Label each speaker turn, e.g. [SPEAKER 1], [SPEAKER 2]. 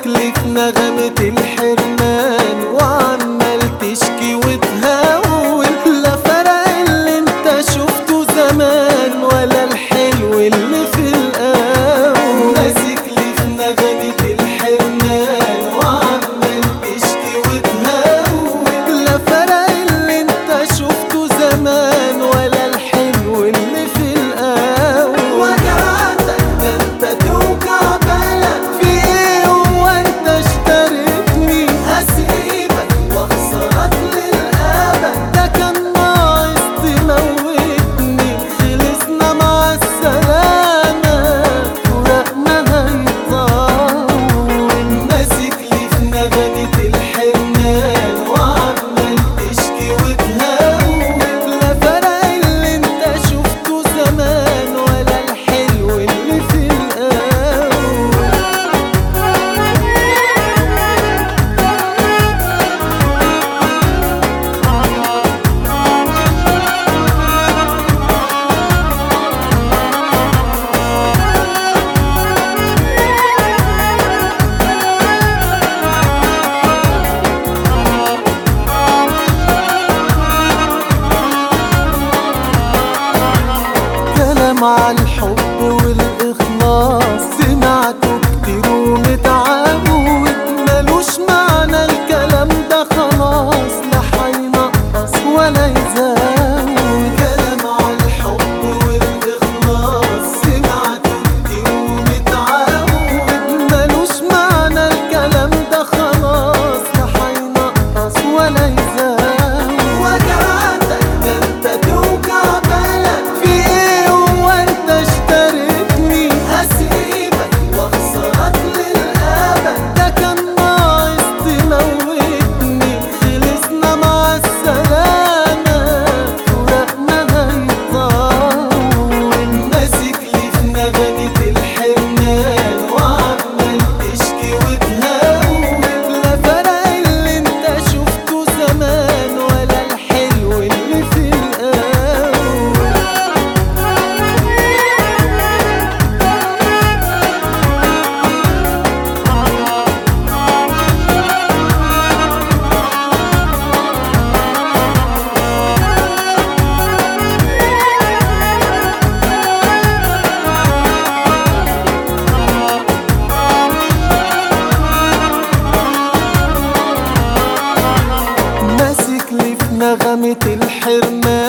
[SPEAKER 1] لي في نغمة الحرمان وعمال تشكي وتهون لا فرق اللي انت شفته زمان ولا الحلو اللي في الأول ماسك لي في نغمة الحرمان وعمال تشكي وتهون لا فرق اللي انت شفته زمان ولا الحلو اللي في الأول وجعتك ده انت توجع بالك في ايه هو انت اشتريتني هسيبك واخسرك للأبد ده كان ناقص تموتني خلصنا مع السلامة فراقنا هيطول ماسك لي في نغمة الحرمان وعمال تشكي وتهون لا فرق اللي انت شفته زمان ولا الحلو اللي في الأول كلام عن الحب والإخلاص سمعته كتير ومتعود ملوش معنى الكلام ده خلاص لا هينقص ولا يزود كلام عن الحب والإخلاص سمعته كتير ومتعود ملوش معنى الكلام ده خلاص لا هينقص ولا يزود وجعتك ده انت توجع بالك في ايه هو انت اشتريتني هسيبك واخسرك للأبد ده كان ناقص تموتني خلصنا مع السلامة فراقنا هيطول ماسك لي في نغمة الحرمان وعمال تشكي وتهون لا فرق اللي انت شفته زمان ولا الحلو اللي في الأول ماسك لي في نغمة الحرمان